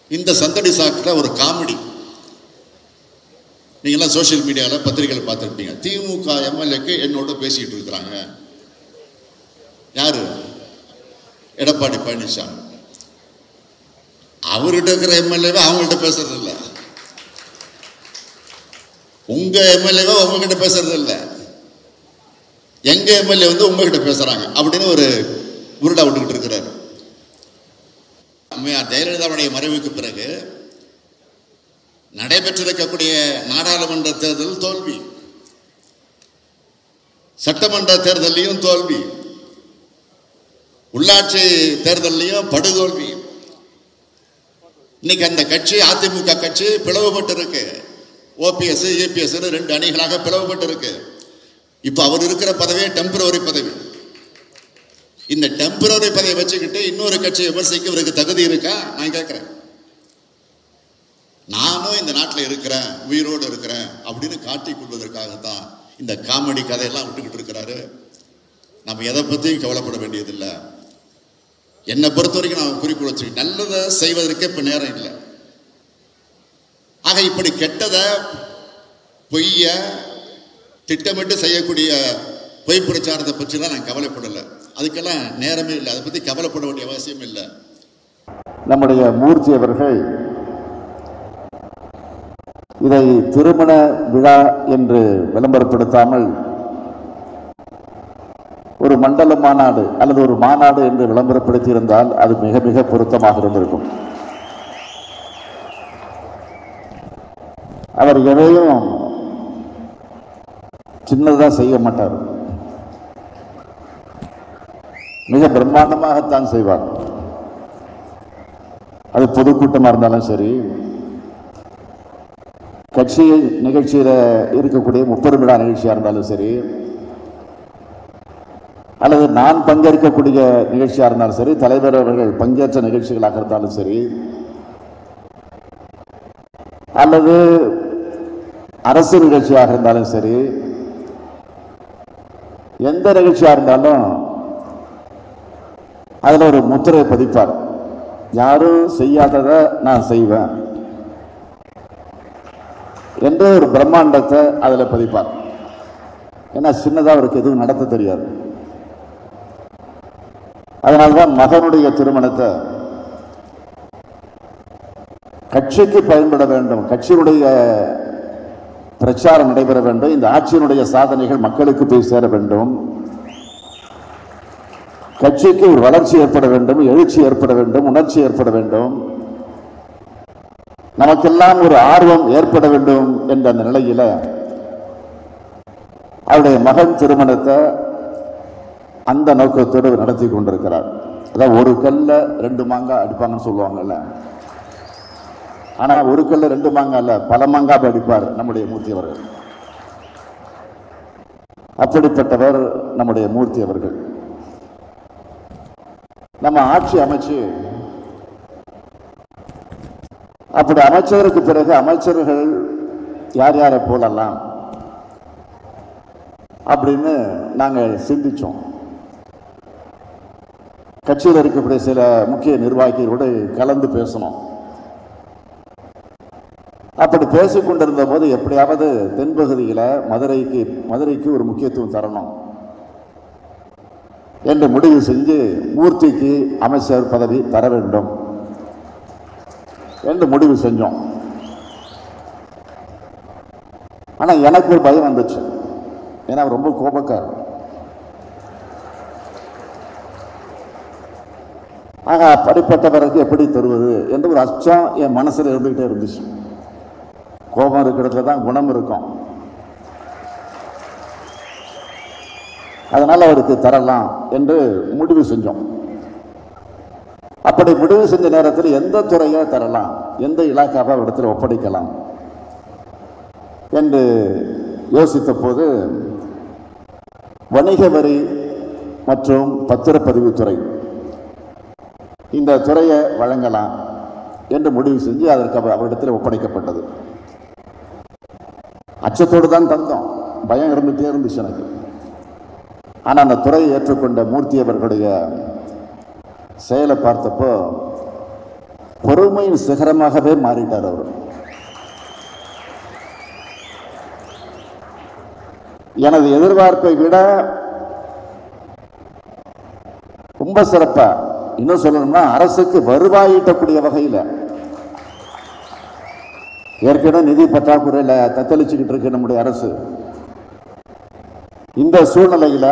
இந்த சந்தடி சாக்கில் ஒரு காமெடி நீங்களாம் சோஷியல் மீடியாவில் பத்திரிகையில் பார்த்துருப்பீங்க திமுக எம்எல்ஏக்கு என்னோட பேசிக்கிட்டு இருக்கிறாங்க யாரு எடப்பாடி பழனிசாமி அவர்கிட்ட இருக்கிற எம்எல்ஏவை அவங்கள்ட்ட பேசுறது இல்ல உங்க எம்எல்ஏவை உங்ககிட்ட பேசுறது இல்ல எங்க எம்எல்ஏ வந்து உங்ககிட்ட பேசுறாங்க அப்படின்னு ஒரு உருடா விட்டுக்கிட்டு இருக்கிறாரு அம்மையார் ஜெயலலிதாவுடைய மறைவுக்கு பிறகு நடைபெற்றிருக்கக்கூடிய நாடாளுமன்ற தேர்தல் தோல்வி சட்டமன்ற தேர்தலையும் தோல்வி உள்ளாட்சி தேர்தலையும் படுதோல்வி இன்னைக்கு அந்த கட்சி அதிமுக கட்சி பிளவுபட்டு இருக்கு ஓபிஎஸ் ஏபிஎஸ் ரெண்டு அணிகளாக பிளவுபட்டு இருக்கு இப்போ அவர் இருக்கிற பதவியே டெம்பரவரி பதவி இந்த டெம்பரவரி பதவியை வச்சுக்கிட்டு இன்னொரு கட்சியை விமர்சிக்க இவருக்கு தகுதி இருக்கா நான் கேட்கிறேன் நானும் இந்த நாட்டில் இருக்கிறேன் உயிரோடு இருக்கிறேன் அப்படின்னு காட்டிக் கொள்வதற்காகத்தான் இந்த காமெடி கதையெல்லாம் விட்டுக்கிட்டு இருக்கிறாரு நம்ம எதை பற்றியும் கவலைப்பட வேண்டியதில்லை என்னை பொறுத்த வரைக்கும் நான் குறிக்கோள் வச்சு நல்லதை செய்வதற்கு இப்போ நேரம் இல்லை ஆக இப்படி கெட்டதை பொய்ய திட்டமிட்டு செய்யக்கூடிய பொய் பிரச்சாரத்தை பற்றிலாம் நான் கவலைப்படலை அதுக்கெல்லாம் நேரமே இல்லை அதை பற்றி கவலைப்பட வேண்டிய அவசியம் இல்லை நம்முடைய மூர்த்தி அவர்கள் இதை திருமண விழா என்று விளம்பரப்படுத்தாமல் ஒரு மண்டல மாநாடு அல்லது ஒரு மாநாடு என்று விளம்பரப்படுத்தி இருந்தால் அது மிக மிக பொருத்தமாக இருந்திருக்கும் அவர் எதையும் சின்னதாக செய்ய மாட்டார் மிக பிரம்மாண்டமாகத்தான் செய்வார் அது பொதுக்கூட்டமாக இருந்தாலும் சரி கட்சி நிகழ்ச்சியில் இருக்கக்கூடிய முப்பெரும் விழா நிகழ்ச்சியாக இருந்தாலும் சரி அல்லது நான் பங்கேற்கக்கூடிய நிகழ்ச்சியாக இருந்தாலும் சரி தலைவர் அவர்கள் பங்கேற்ற நிகழ்ச்சிகளாக இருந்தாலும் சரி அல்லது அரசு நிகழ்ச்சியாக இருந்தாலும் சரி எந்த நிகழ்ச்சியாக இருந்தாலும் அதில் ஒரு முத்திரை பதிப்பார் யாரும் செய்யாததை நான் செய்வேன் என்று ஒரு பிரம்மாண்டத்தை அதில் பதிப்பார் ஏன்னா சின்னதாக அவருக்கு எதுவும் நடத்த தெரியாது அதனால்தான் மகனுடைய திருமணத்தை கட்சிக்கு பயன்பட வேண்டும் கட்சியினுடைய பிரச்சாரம் நடைபெற வேண்டும் இந்த ஆட்சியினுடைய சாதனைகள் மக்களுக்கு போய் சேர வேண்டும் கட்சிக்கு ஒரு வளர்ச்சி ஏற்பட வேண்டும் எழுச்சி ஏற்பட வேண்டும் உணர்ச்சி ஏற்பட வேண்டும் நமக்கெல்லாம் ஒரு ஆர்வம் ஏற்பட வேண்டும் என்ற அந்த நிலையில அவருடைய மகன் திருமணத்தை அந்த நோக்கத்தோடு நடத்தி கொண்டிருக்கிறார் அதான் ஒரு கல்ல ரெண்டு மாங்காய் அடிப்பாங்கன்னு சொல்லுவாங்கல்ல ஆனா ஒரு கல்ல ரெண்டு மாங்காய் இல்ல பல மாங்காய் அடிப்பார் நம்முடைய மூர்த்தி அவர்கள் அப்படிப்பட்டவர் நம்முடைய மூர்த்தி அவர்கள் நம்ம ஆட்சி அமைச்சு அப்படி அமைச்சருக்கு பிறகு அமைச்சர்கள் யார் யாரை போடலாம் அப்படின்னு நாங்கள் சிந்திச்சோம் கட்சியில் இருக்கக்கூடிய சில முக்கிய நிர்வாகிகளோடு கலந்து பேசணும் அப்படி பேசிக் கொண்டிருந்த போது எப்படியாவது தென்பகுதியில் மதுரைக்கு மதுரைக்கு ஒரு முக்கியத்துவம் தரணும் என்று முடிவு செஞ்சு மூர்த்திக்கு அமைச்சர் பதவி தர வேண்டும் என்று முடிவு செஞ்சோம் ஆனா எனக்கு ஒரு பயம் வந்துச்சு ஏன்னா அவர் ரொம்ப கோபக்காரர் ஆக அப்படிப்பட்டவருக்கு எப்படி தருவது என்று ஒரு அச்சம் என் மனசுல இருந்துகிட்டே இருந்துச்சு கோபம் இருக்கிறதுல தான் குணம் இருக்கும் அதனால் அவருக்கு தரலாம் என்று முடிவு செஞ்சோம் அப்படி முடிவு செஞ்ச நேரத்தில் எந்த துறையை தரலாம் எந்த இலாக்காவை இடத்துல ஒப்படைக்கலாம் என்று யோசித்த போது வணிக வரி மற்றும் பத்திரப்பதிவுத்துறை இந்த துறையை வழங்கலாம் என்று முடிவு செஞ்சு அதற்கு அவர் அவரிடத்தில் ஒப்படைக்கப்பட்டது அச்சத்தோடு தான் தந்தோம் பயம் இருந்துகிட்டே இருந்துச்சு எனக்கு ஆனால் அந்த துறையை ஏற்றுக்கொண்ட மூர்த்தி அவர்களுடைய செயலை பார்த்தப்போ பொறுமையின் சிகரமாகவே மாறிட்டார் அவர் எனது எதிர்பார்ப்பை விட ரொம்ப சிறப்பா இன்னும் சொல்லணும்னா அரசுக்கு வருவாய் ஈட்டக்கூடிய வகையில் ஏற்கனவே நிதி பற்றாக்குறையில் தத்தளிச்சுக்கிட்டு இருக்கு நம்முடைய அரசு இந்த சூழ்நிலையில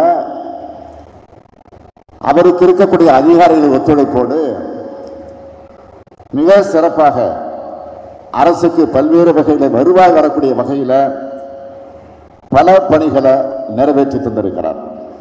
அவருக்கு இருக்கக்கூடிய அதிகாரிகள் ஒத்துழைப்போடு மிக சிறப்பாக அரசுக்கு பல்வேறு வகையில் வருவாய் வரக்கூடிய வகையில் பல பணிகளை நிறைவேற்றி தந்திருக்கிறார்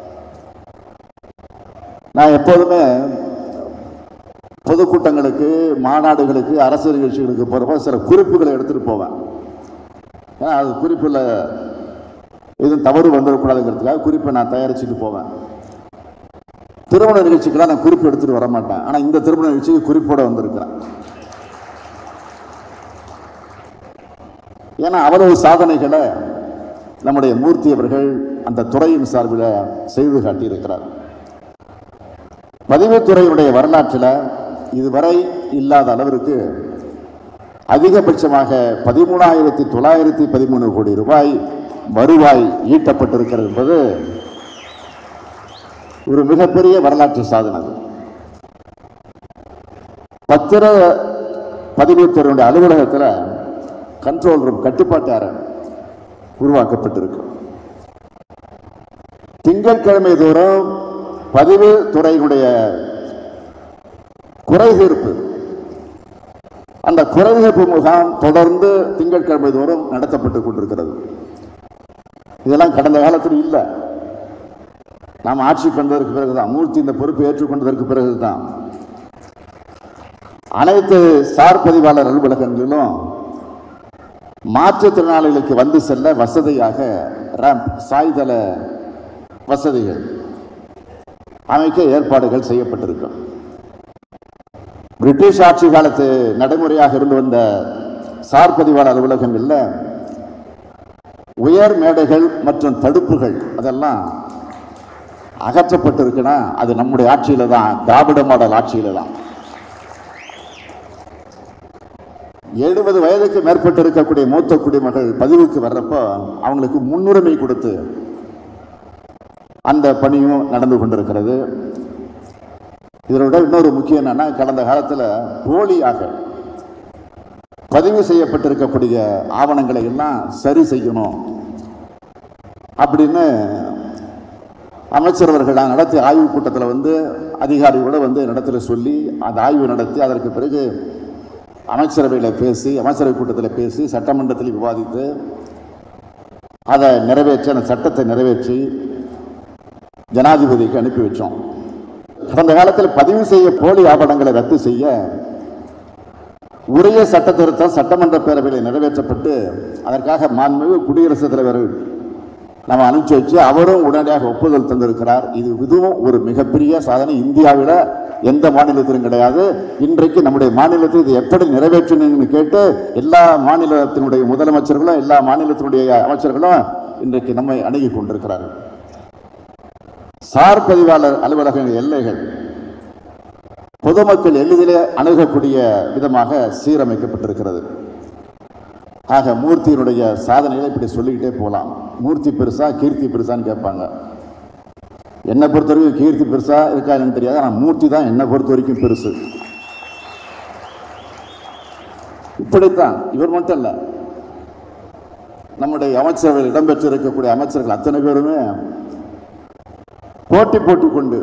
நான் எப்போதுமே பொதுக்கூட்டங்களுக்கு மாநாடுகளுக்கு அரசு நிகழ்ச்சிகளுக்கு போகிறப்ப சில குறிப்புகளை எடுத்துகிட்டு போவேன் ஏன்னா அது குறிப்பில் எதுவும் தவறு வந்துடக்கூடாதுங்கிறதுக்காக குறிப்பை நான் தயாரிச்சுட்டு போவேன் திருமண நிகழ்ச்சிக்கெல்லாம் நான் குறிப்பு எடுத்துகிட்டு வர மாட்டேன் ஆனால் இந்த திருமண நிகழ்ச்சிக்கு குறிப்போட வந்திருக்கிறேன் ஏன்னா அவ்வளவு சாதனைகளை நம்முடைய மூர்த்தி அவர்கள் அந்த துறையின் சார்பில் செய்து காட்டியிருக்கிறார் பதிவுத்துறையினுடைய வரலாற்றில் இதுவரை இல்லாத அளவிற்கு அதிகபட்சமாக பதிமூணாயிரத்தி தொள்ளாயிரத்தி பதிமூணு கோடி ரூபாய் வருவாய் ஈட்டப்பட்டிருக்கிறது என்பது ஒரு மிகப்பெரிய வரலாற்று சாதனை அது. பத்திர பதிவுத்துறையினுடைய அலுவலகத்தில் கண்ட்ரோல் ரூம் கட்டுப்பாட்டு அறை உருவாக்கப்பட்டிருக்கு திங்கட்கிழமை தோறும் பதிவு துறையினுடைய குறை தீர்ப்பு அந்த குறை தீர்ப்பு முகாம் தொடர்ந்து திங்கட்கிழமை தோறும் நடத்தப்பட்டு கொண்டிருக்கிறது இதெல்லாம் கடந்த காலத்தில் இல்லை நாம் ஆட்சிக்கு வந்ததற்கு பிறகுதான் மூர்த்தி இந்த பொறுப்பை ஏற்றுக்கொண்டதற்கு பிறகுதான் அனைத்து சார் பதிவாளர் அலுவலகங்களிலும் மாற்றுத்திறனாளிகளுக்கு வந்து செல்ல வசதியாக ரேம்ப் சாய்தள வசதிகள் அமைக்க ஏற்பாடுகள் செய்யப்பட்டிருக்கும் பிரிட்டிஷ் ஆட்சி காலத்து நடைமுறையாக இருந்து வந்த சார் பதிவாளர் அலுவலகங்களில் உயர் மேடைகள் மற்றும் தடுப்புகள் அதெல்லாம் அகற்றப்பட்டிருக்குன்னா அது நம்முடைய ஆட்சியில தான் திராவிட மாடல் ஆட்சியில தான் எழுபது வயதுக்கு மேற்பட்டு இருக்கக்கூடிய மூத்த குடிமகள் பதிவுக்கு வர்றப்போ அவங்களுக்கு முன்னுரிமை கொடுத்து அந்த பணியும் நடந்து கொண்டிருக்கிறது இதனோட இன்னொரு முக்கியம் என்னன்னா கடந்த காலத்தில் போலியாக பதிவு செய்யப்பட்டிருக்கக்கூடிய ஆவணங்களை எல்லாம் சரி செய்யணும் அப்படின்னு அமைச்சர் அவர்கள் நான் நடத்திய ஆய்வுக் கூட்டத்தில் வந்து அதிகாரிகளோட வந்து நடத்துல சொல்லி அந்த ஆய்வு நடத்தி அதற்கு பிறகு அமைச்சரவையில் பேசி அமைச்சரவை கூட்டத்தில் பேசி சட்டமன்றத்தில் விவாதித்து அதை நிறைவேற்றி அந்த சட்டத்தை நிறைவேற்றி ஜனாதிபதிக்கு அனுப்பி வச்சோம் கடந்த காலத்தில் பதிவு செய்ய போலி ஆவணங்களை ரத்து செய்ய உரிய சட்ட திருத்தம் சட்டமன்ற பேரவையில் நிறைவேற்றப்பட்டு அதற்காக மாண்புமிகு குடியரசுத் தலைவர் நம்ம அனுப்பிச்சு வச்சு அவரும் உடனடியாக ஒப்புதல் தந்திருக்கிறார் இது இதுவும் ஒரு மிகப்பெரிய சாதனை இந்தியாவில எந்த மாநிலத்திலும் கிடையாது இன்றைக்கு நம்முடைய மாநிலத்தில் இது எப்படி நிறைவேற்றினீங்கன்னு கேட்டு எல்லா மாநிலத்தினுடைய முதலமைச்சர்களும் எல்லா மாநிலத்தினுடைய அமைச்சர்களும் இன்றைக்கு நம்மை அணுகி கொண்டிருக்கிறார்கள் சார் பதிவாளர் அலுவலக எல்லைகள் பொதுமக்கள் எளிதிலே அணுகக்கூடிய விதமாக சீரமைக்கப்பட்டிருக்கிறது ஆக மூர்த்தியினுடைய சாதனைகளை இப்படி சொல்லிக்கிட்டே போகலாம் மூர்த்தி பெருசா கீர்த்தி பெருசான்னு கேட்பாங்க என்னை பொறுத்த வரைக்கும் கீர்த்தி பெருசா இருக்கா என்னன்னு தெரியாது ஆனால் மூர்த்தி தான் என்னை பொறுத்த வரைக்கும் பெருசு இப்படித்தான் இவர் மட்டும் இல்லை நம்முடைய அமைச்சரவையில் இடம்பெற்று இருக்கக்கூடிய அமைச்சர்கள் அத்தனை பேருமே போட்டி போட்டுக் கொண்டு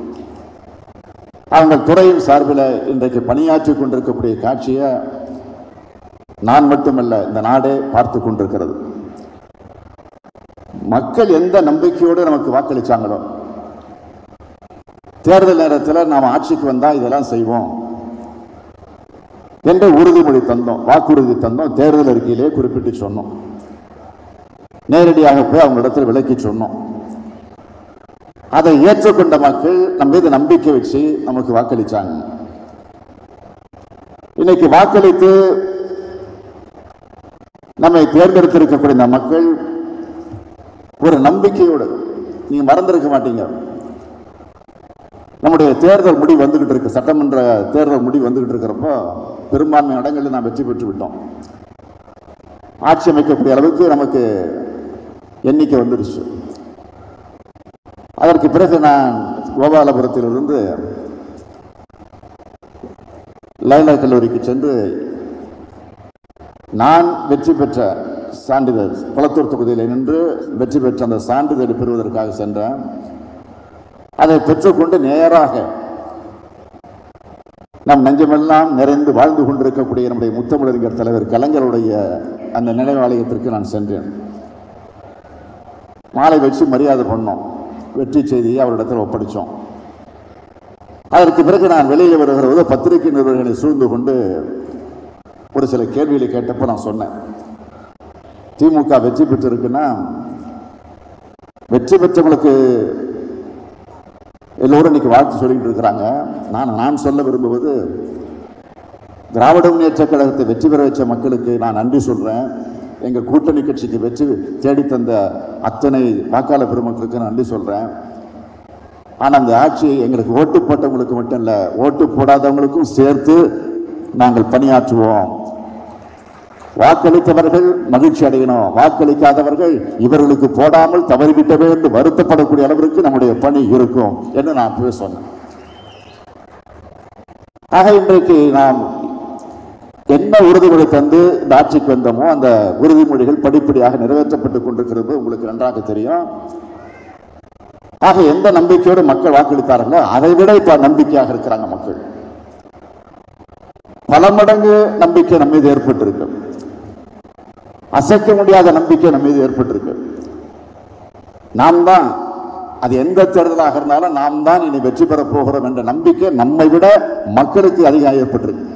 அவங்க துறையின் சார்பில் இன்றைக்கு பணியாற்றி கொண்டிருக்கக்கூடிய காட்சியை நான் மட்டுமல்ல இந்த நாடே பார்த்து கொண்டிருக்கிறது மக்கள் எந்த நம்பிக்கையோடு நமக்கு வாக்களிச்சாங்களோ தேர்தல் நேரத்தில் நாம் ஆட்சிக்கு வந்தா இதெல்லாம் செய்வோம் என்ற உறுதிமொழி தந்தோம் வாக்குறுதி தந்தோம் தேர்தல் அறிக்கையிலே குறிப்பிட்டு சொன்னோம் நேரடியாக போய் அவங்க இடத்துல விளக்கி சொன்னோம் அதை ஏற்றுக்கொண்ட மக்கள் நம்ம மீது நம்பிக்கை வச்சு நமக்கு வாக்களிச்சாங்க இன்னைக்கு வாக்களித்து நம்மை தேர்ந்தெடுத்திருக்கக்கூடிய இந்த மக்கள் ஒரு நம்பிக்கையோடு நீங்க மறந்திருக்க மாட்டீங்க நம்முடைய தேர்தல் முடி வந்துகிட்டு இருக்கு சட்டமன்ற தேர்தல் முடி வந்துகிட்டு இருக்கிறப்போ பெரும்பான்மை இடங்களில் நாம் வெற்றி பெற்று விட்டோம் ஆட்சி அமைக்கக்கூடிய அளவுக்கு நமக்கு எண்ணிக்கை வந்துடுச்சு அதற்கு பிறகு நான் கோபாலபுரத்திலிருந்து லைலா கல்லூரிக்கு சென்று நான் வெற்றி பெற்ற சான்றிதழ் குளத்தூர் தொகுதியில் நின்று வெற்றி பெற்ற அந்த சான்றிதழ் பெறுவதற்காக சென்றேன் அதை பெற்றுக்கொண்டு நேராக நம் நெஞ்சமெல்லாம் நிறைந்து வாழ்ந்து கொண்டிருக்கக்கூடிய நம்முடைய முத்தமிழறிஞர் தலைவர் கலைஞருடைய அந்த நினைவாலயத்திற்கு நான் சென்றேன் மாலை வச்சு மரியாதை பண்ணோம் வெற்றி செய்தியை அவரிடத்தில் ஒப்படைச்சோம் அதற்கு பிறகு நான் வெளியில் வருகிற போது பத்திரிகை நிருபர்களை சூழ்ந்து கொண்டு ஒரு சில கேள்விகளை கேட்டப்போ நான் சொன்னேன் திமுக வெற்றி பெற்றிருக்குன்னா வெற்றி பெற்றவங்களுக்கு எல்லோரும் இன்னைக்கு வாழ்த்து சொல்லிட்டு இருக்கிறாங்க நான் நான் சொல்ல விரும்புவது திராவிட முன்னேற்ற கழகத்தை வெற்றி பெற வச்ச மக்களுக்கு நான் நன்றி சொல்றேன் எங்க கூட்டணி கட்சிக்கு வெற்றி தேடி தந்த அத்தனை வாக்காளர் பெருமக்களுக்கு நன்றி சொல்றேன் ஆனா அந்த ஆட்சி எங்களுக்கு ஓட்டு போட்டவங்களுக்கு மட்டும் இல்ல ஓட்டு போடாதவங்களுக்கும் சேர்த்து நாங்கள் பணியாற்றுவோம் வாக்களித்தவர்கள் மகிழ்ச்சி அடையணும் வாக்களிக்காதவர்கள் இவர்களுக்கு போடாமல் தவறிவிட்டவே என்று வருத்தப்படக்கூடிய அளவிற்கு நம்முடைய பணி இருக்கும் என்று நான் அப்பவே சொன்னேன் ஆக இன்றைக்கு நாம் என்ன உறுதிமொழி தந்து இந்த ஆட்சிக்கு வந்தோமோ அந்த உறுதிமொழிகள் படிப்படியாக நிறைவேற்றப்பட்டுக் கொண்டிருக்கிறது உங்களுக்கு நன்றாக தெரியும் ஆக எந்த நம்பிக்கையோடு மக்கள் வாக்களித்தார்களோ அதை விட இப்ப நம்பிக்கையாக இருக்கிறாங்க மக்கள் பல மடங்கு நம்பிக்கை நம்ம மீது ஏற்பட்டிருக்கு அசைக்க முடியாத நம்பிக்கை நம்ம மீது ஏற்பட்டிருக்கு நாம் தான் அது எந்த தேர்தலாக இருந்தாலும் நாம் தான் இனி வெற்றி பெறப் போகிறோம் என்ற நம்பிக்கை நம்மை விட மக்களுக்கு அதிகம் ஏற்பட்டிருக்கு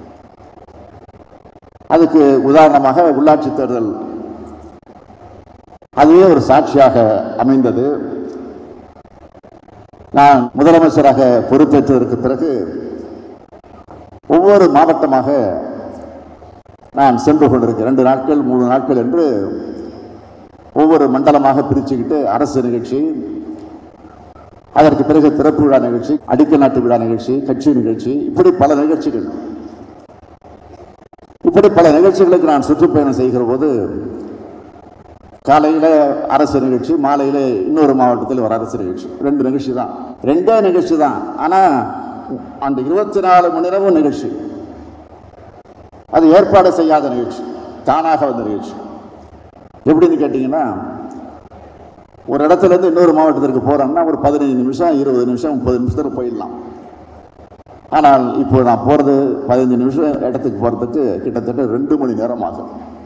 அதுக்கு உதாரணமாக உள்ளாட்சி தேர்தல் அதுவே ஒரு சாட்சியாக அமைந்தது நான் முதலமைச்சராக பொறுப்பேற்றதற்கு பிறகு ஒவ்வொரு மாவட்டமாக நான் சென்று கொண்டிருக்கேன் ரெண்டு நாட்கள் மூணு நாட்கள் என்று ஒவ்வொரு மண்டலமாக பிரிச்சுக்கிட்டு அரசு நிகழ்ச்சி அதற்கு பிறகு திறப்பு விழா நிகழ்ச்சி அடிக்கல் நாட்டு விழா நிகழ்ச்சி கட்சி நிகழ்ச்சி இப்படி பல நிகழ்ச்சிகள் இப்படி பல நிகழ்ச்சிகளுக்கு நான் சுற்றுப்பயணம் செய்கிற போது காலையில் அரசு நிகழ்ச்சி மாலையில் இன்னொரு மாவட்டத்தில் ஒரு அரசு நிகழ்ச்சி ரெண்டு நிகழ்ச்சி தான் ரெண்டே நிகழ்ச்சி தான் ஆனால் அந்த இருபத்தி நாலு மணி நேரமும் நிகழ்ச்சி அது ஏற்பாடு செய்யாத நிகழ்ச்சி தானாக வந்த நிகழ்ச்சி எப்படின்னு கேட்டிங்கன்னா ஒரு இடத்துல இருந்து இன்னொரு மாவட்டத்திற்கு போகிறோம்னா ஒரு பதினைஞ்சு நிமிஷம் இருபது நிமிஷம் முப்பது நிமிஷத்தில் போயிடலாம் ஆனால் இப்போ நான் போகிறது பதினஞ்சு நிமிஷம் இடத்துக்கு போகிறதுக்கு கிட்டத்தட்ட ரெண்டு மணி நேரம் ஆகும்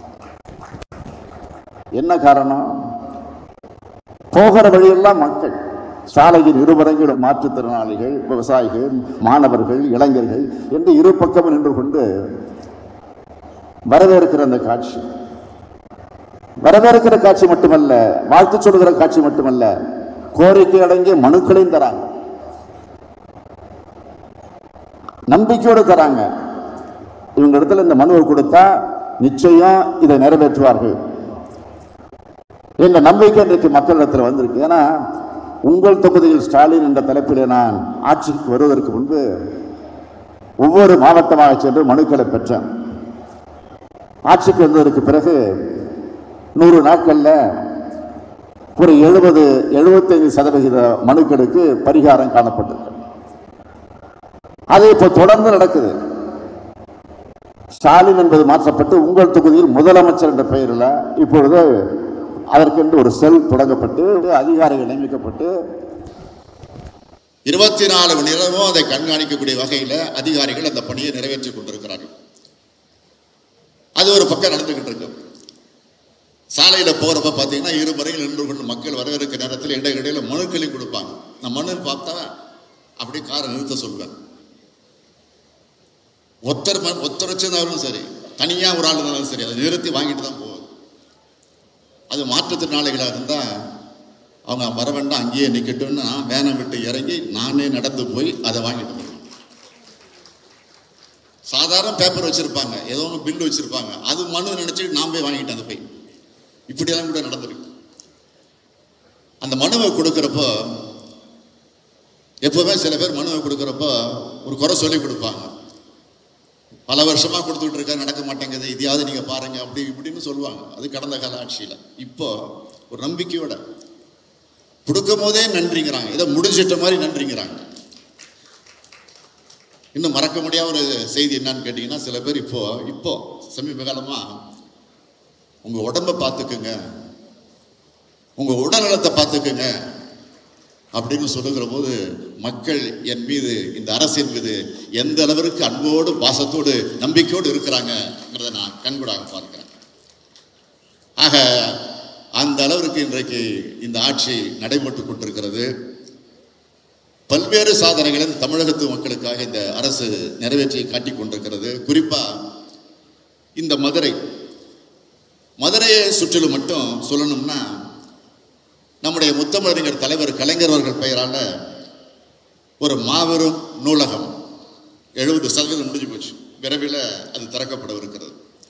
என்ன காரணம் போகிற வழியெல்லாம் மக்கள் சாலையின் இருபரங்கிலும் மாற்றுத்திறனாளிகள் விவசாயிகள் மாணவர்கள் இளைஞர்கள் என்று இரு பக்கமும் நின்று கொண்டு வரவேற்கிற அந்த காட்சி வரவேற்கிற காட்சி மட்டுமல்ல வாழ்த்து சொல்லுகிற காட்சி மட்டுமல்ல கோரிக்கை அடங்கிய மனுக்களையும் தராங்க நம்பிக்கையோடு தராங்க இவங்க இடத்துல இந்த மனுவை கொடுத்தா நிச்சயம் இதை நிறைவேற்றுவார்கள் என்ற நம்பிக்கை இன்றைக்கு மக்களிடத்தில் வந்திருக்கு ஏன்னா உங்கள் தொகுதியில் ஸ்டாலின் என்ற தலைப்பிலே நான் ஆட்சிக்கு வருவதற்கு முன்பு ஒவ்வொரு மாவட்டமாக சென்று மனுக்களை பெற்றேன் ஆட்சிக்கு வந்ததற்கு பிறகு நூறு நாட்கள்ல ஒரு எழுபது எழுபத்தைந்து சதவிகித மனுக்களுக்கு பரிகாரம் காணப்பட்டிருக்கு அது இப்போ தொடர்ந்து நடக்குது ஸ்டாலின் என்பது மாற்றப்பட்டு உங்கள் தொகுதியில் முதலமைச்சர் என்ற பெயரில் இப்பொழுது அதற்கென்று ஒரு செல் தொடங்கப்பட்டு அதிகாரிகள் நியமிக்கப்பட்டு இருபத்தி நாலு மணி நேரமும் அதை கண்காணிக்கக்கூடிய வகையில் அதிகாரிகள் அந்த பணியை நிறைவேற்றி கொண்டிருக்கிறார்கள் அது ஒரு பக்கம் நடந்துகிட்டு இருக்கு சாலையில் போகிறப்ப பார்த்தீங்கன்னா இரு முறையில் நின்று கொண்டு மக்கள் வரவேற்க நேரத்தில் இடையிடையில மனுக்களையும் கொடுப்பாங்க நான் மனு பார்த்தா அப்படியே காரை நிறுத்த சொல்வேன் ஒத்தர் ம- ஒத்தர் வச்சிருந்தாலும் சரி தனியாக ஒரு ஆள் இருந்தாலும் சரி அதை நிறுத்தி வாங்கிட்டு தான் போவேன் அது மாற்றுத்திறனாளிகளாக இருந்தால் அவங்க வர வேண்டாம் அங்கேயே நிற்கட்டும்னு நான் வேனை விட்டு இறங்கி நானே நடந்து போய் அதை வாங்கிட்டு வருவேன் சாதாரண பேப்பர் வச்சிருப்பாங்க ஏதோ ஒன்று பில் வச்சிருப்பாங்க அது மனு நினைச்சிட்டு நான் போய் வாங்கிட்டேன் அதை போய் இப்படியெல்லாம் கூட நடந்திருக்கு அந்த மனுவை கொடுக்குறப்போ எப்பவுமே சில பேர் மனுவை கொடுக்குறப்போ ஒரு குறை சொல்லி கொடுப்பாங்க பல வருஷமா கொடுத்துட்டு இருக்க நடக்க மாட்டேங்குது இதையாவது நீங்க பாருங்க அப்படி இப்படின்னு சொல்லுவாங்க அது கடந்த கால ஆட்சியில இப்போ ஒரு நம்பிக்கையோட கொடுக்கும் போதே நன்றிங்கிறாங்க இதை முடிஞ்சிட்ட மாதிரி நன்றிங்கிறாங்க இன்னும் மறக்க முடியாத ஒரு செய்தி என்னன்னு கேட்டீங்கன்னா சில பேர் இப்போ இப்போ சமீப காலமா உங்க உடம்ப பார்த்துக்குங்க உங்க உடல்நலத்தை பார்த்துக்குங்க அப்படின்னு சொல்லுகிற போது மக்கள் என் மீது இந்த அரசின் மீது எந்த அளவிற்கு அன்போடு பாசத்தோடு நம்பிக்கையோடு இருக்கிறாங்கிறத நான் கண்கூடாக பார்க்கிறேன் ஆக அந்த அளவிற்கு இன்றைக்கு இந்த ஆட்சி நடைபெற்று கொண்டிருக்கிறது பல்வேறு சாதனைகளை தமிழகத்து மக்களுக்காக இந்த அரசு நிறைவேற்றி காட்டிக் கொண்டிருக்கிறது குறிப்பா இந்த மதுரை மதுரையை சுற்றிலும் மட்டும் சொல்லணும்னா நம்முடைய முத்தமிழறிஞர் தலைவர் கலைஞர் அவர்கள் பெயரால ஒரு மாபெரும் நூலகம் எழுபது சதவீதம் முடிஞ்சு போச்சு விரைவில் அது திறக்கப்படவிருக்கிறது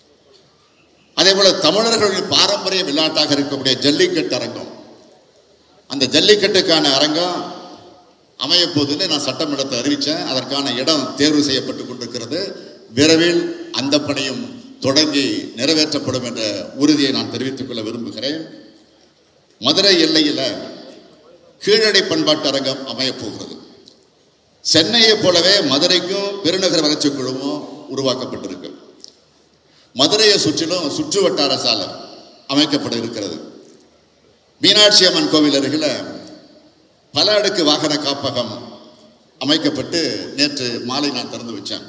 அதே போல தமிழர்களின் பாரம்பரிய விளையாட்டாக இருக்கக்கூடிய ஜல்லிக்கட்டு அரங்கம் அந்த ஜல்லிக்கட்டுக்கான அரங்கம் அமைய போகுதுன்னு நான் சட்டமன்றத்தை அறிவித்தேன் அதற்கான இடம் தேர்வு செய்யப்பட்டு கொண்டிருக்கிறது விரைவில் அந்த பணியும் தொடங்கி நிறைவேற்றப்படும் என்ற உறுதியை நான் தெரிவித்துக் கொள்ள விரும்புகிறேன் மதுரை எல்லையில் கீழடை பண்பாட்டு அரங்கம் அமையப் போகிறது சென்னையைப் போலவே மதுரைக்கும் பெருநகர வளர்ச்சி குழுவும் உருவாக்கப்பட்டிருக்கு மதுரையை சுற்றிலும் சுற்று வட்டார சாலை அமைக்கப்பட இருக்கிறது மீனாட்சி அம்மன் கோவில் அருகில் பல அடுக்கு வாகன காப்பகம் அமைக்கப்பட்டு நேற்று மாலை நான் திறந்து வச்சேன்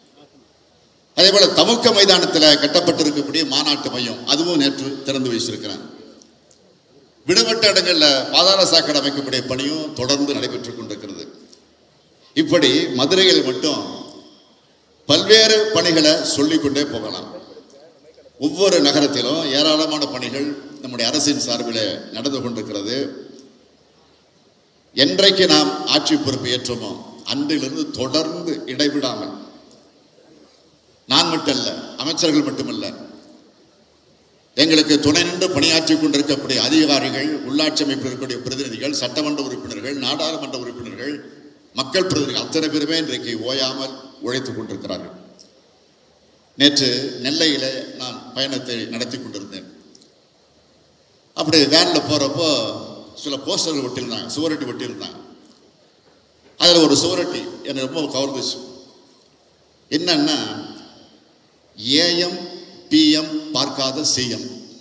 அதே போல தமுக்க மைதானத்தில் கட்டப்பட்டிருக்கக்கூடிய மாநாட்டு மையம் அதுவும் நேற்று திறந்து வச்சிருக்கிறேன் விடுபட்ட இடங்களில் பாதாள சாக்கடை அமைக்கக்கூடிய பணியும் தொடர்ந்து நடைபெற்றுக் கொண்டிருக்கிறது இப்படி மதுரையில் மட்டும் பல்வேறு பணிகளை சொல்லிக்கொண்டே போகலாம் ஒவ்வொரு நகரத்திலும் ஏராளமான பணிகள் நம்முடைய அரசின் சார்பில் நடந்து கொண்டிருக்கிறது என்றைக்கு நாம் ஆட்சி பொறுப்பு ஏற்றோமோ அன்றிலிருந்து தொடர்ந்து இடைவிடாமல் நான் மட்டுமல்ல அமைச்சர்கள் மட்டுமல்ல எங்களுக்கு துணை நின்று பணியாற்றி கொண்டிருக்கக்கூடிய அதிகாரிகள் உள்ளாட்சி அமைப்பில் இருக்கக்கூடிய பிரதிநிதிகள் சட்டமன்ற உறுப்பினர்கள் நாடாளுமன்ற உறுப்பினர்கள் மக்கள் பிரதிநிதிகள் அத்தனை பேருமே இன்றைக்கு ஓயாமல் உழைத்துக் கொண்டிருக்கிறார்கள் நேற்று நெல்லையில் நான் பயணத்தை நடத்தி கொண்டிருந்தேன் அப்படி வேனில் போகிறப்போ சில போஸ்டர்கள் ஒட்டியிருந்தாங்க சுவரொட்டி ஒட்டியிருந்தாங்க அதில் ஒரு சுவரொட்டி என்னை ரொம்ப கவர்ந்துச்சு என்னன்னா ஏஎம் பிஎம் பார்க்காத சிஎம்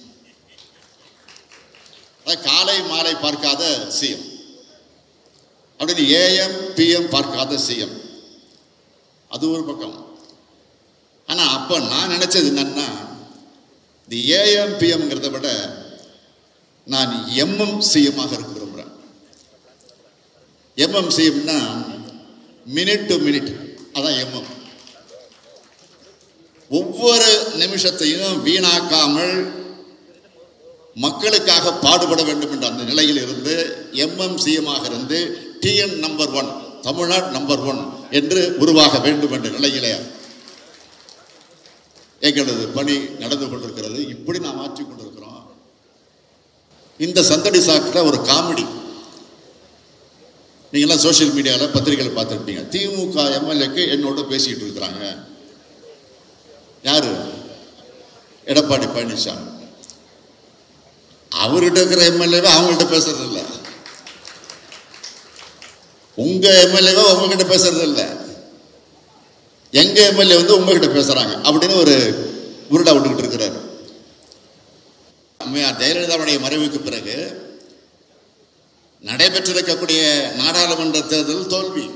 காலை மாலை பார்க்காத சிஎம் அப்படின்னு ஏஎம் பிஎம் பார்க்காத சிஎம் அது ஒரு பக்கம் ஆனா அப்ப நான் நினைச்சது என்னன்னா இந்த ஏஎம் பிஎம்ங்கிறத விட நான் எம்எம் சிஎம்மாக இருக்க விரும்புகிறேன் எம்எம் சிஎம்னா மினிட் டு மினிட் அதான் எம்எம் ஒவ்வொரு நிமிஷத்தையும் வீணாக்காமல் மக்களுக்காக பாடுபட வேண்டும் என்ற அந்த நிலையில் இருந்து எம்எம் சிஎமாக இருந்து T N number one Tamil Nadu number one என்று உருவாக வேண்டும் என்ற நிலையிலே எங்களது பணி நடந்து கொண்டிருக்கிறது இப்படி நாம் மாற்றிக் கொண்டிருக்கிறோம் இந்த சந்தடி சாக்கில் ஒரு காமெடி நீங்களாம் சோஷியல் மீடியாவில் பத்திரிகையில் பார்த்துருப்பீங்க திமுக எம்எல்ஏக்கு என்னோட பேசிக்கிட்டு இருக்கிறாங்க யாரு எடப்பாடி பழனிசாமி அவர்கிட்ட இருக்கிற எம்எல்ஏவை அவங்கள்ட்ட பேசுறது இல்ல உங்க எம்எல்ஏவை உங்ககிட்ட பேசுறது இல்ல எங்க எம்எல்ஏ வந்து உங்ககிட்ட பேசுறாங்க அப்படின்னு ஒரு உருடா விட்டுக்கிட்டு இருக்கிறாரு அம்மையார் ஜெயலலிதாவுடைய மறைவுக்கு பிறகு நடைபெற்றிருக்கக்கூடிய நாடாளுமன்ற தேர்தல் தோல்வி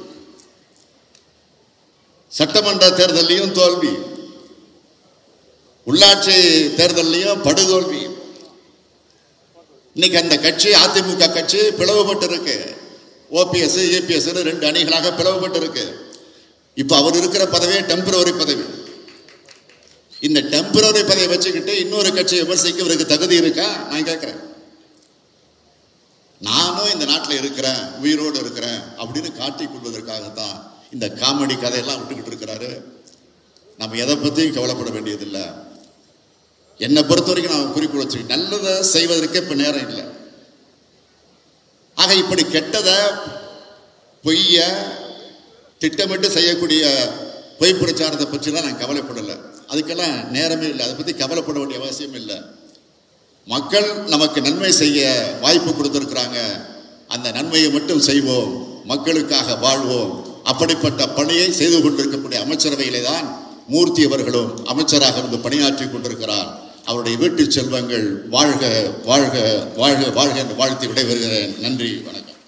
சட்டமன்ற தேர்தலையும் தோல்வி உள்ளாட்சி தேர்தலையும் படுதோல்வி இன்னைக்கு அந்த கட்சி அதிமுக கட்சி பிளவுபட்டு இருக்கு ஓபிஎஸ் ஏபிஎஸ் ரெண்டு அணிகளாக பிளவுபட்டு இருக்கு இப்போ அவர் இருக்கிற பதவியே டெம்பரவரி பதவி இந்த டெம்பரவரி பதவியை வச்சுக்கிட்டு இன்னொரு கட்சியை விமர்சிக்க இவருக்கு தகுதி இருக்கா நான் கேட்கிறேன் நானும் இந்த நாட்டில் இருக்கிறேன் உயிரோடு இருக்கிறேன் அப்படின்னு காட்டிக் கொள்வதற்காகத்தான் இந்த காமெடி கதையெல்லாம் விட்டுக்கிட்டு இருக்கிறாரு நம்ம எதை பற்றியும் கவலைப்பட வேண்டியதில்லை என்னை பொறுத்த வரைக்கும் நான் குறிக்கோள் வச்சுக்க நல்லதை செய்வதற்கே இப்போ நேரம் இல்லை ஆக இப்படி கெட்டதை பொய்ய திட்டமிட்டு செய்யக்கூடிய பொய் பிரச்சாரத்தை பற்றிலாம் நான் கவலைப்படலை அதுக்கெல்லாம் நேரமே இல்லை அதை பற்றி கவலைப்பட வேண்டிய அவசியம் இல்லை மக்கள் நமக்கு நன்மை செய்ய வாய்ப்பு கொடுத்துருக்குறாங்க அந்த நன்மையை மட்டும் செய்வோம் மக்களுக்காக வாழ்வோம் அப்படிப்பட்ட பணியை செய்து கொண்டிருக்கக்கூடிய அமைச்சரவையிலே தான் மூர்த்தி அவர்களும் அமைச்சராக இருந்து பணியாற்றி கொண்டிருக்கிறார் அவருடைய வீட்டு செல்வங்கள் வாழ்க வாழ்க வாழ்க வாழ்க என்று வாழ்த்தி விடைபெறுகிறேன் நன்றி வணக்கம்